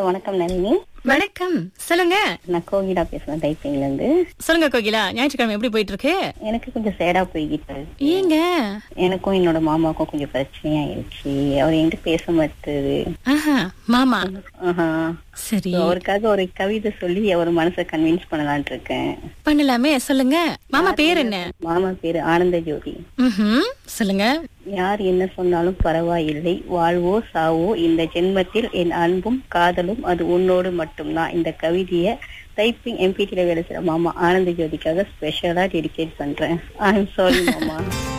வணக்கம் நளினி வணக்கம் சொல்லுங்க நான் கோகிலா பேசுறேன் டைப்பிங்ல இருந்து சொல்லுங்க கோகிலா ஞாயிற்றுக்கிழமை எப்படி போயிட்டு இருக்கு எனக்கு கொஞ்சம் சேடா போய்கிட்டு இருக்கு. ஏங்க எனக்கும் என்னோட மாமாவுக்கும் கொஞ்சம் பிரச்சனையா ஆயிடுச்சு அவர் என்கிட்ட பேச மாட்டாரு ஆஹா மாமா ஆஹா. சரி So, அவருக்காக ஒரு கவிதை சொல்லி அவர் மனசை கன்வின்ஸ் பண்ணலாம்னு இருக்கேன் பண்ணலாமே சொல்லுங்க மாமா பேர் என்ன மாமா பேரு ஆனந்த ஜோதி ம்ஹும். சொல்லுங்க யார் என்ன சொன்னாலும் பரவாயில்லை வாழ்வோ சாவோ இந்த ஜென்மத்தில் என் அன்பும் காதலும் அது உன்னோடு மட்டும்தான் இந்த கவிதைய டைப்பிங் எம்பிடில வேலை செய்யற மாமா ஆனந்த ஜோதிக்காக ஸ்பெஷலா டெடிகேட் பண்றேன் ஐ எம் சாரி மாமா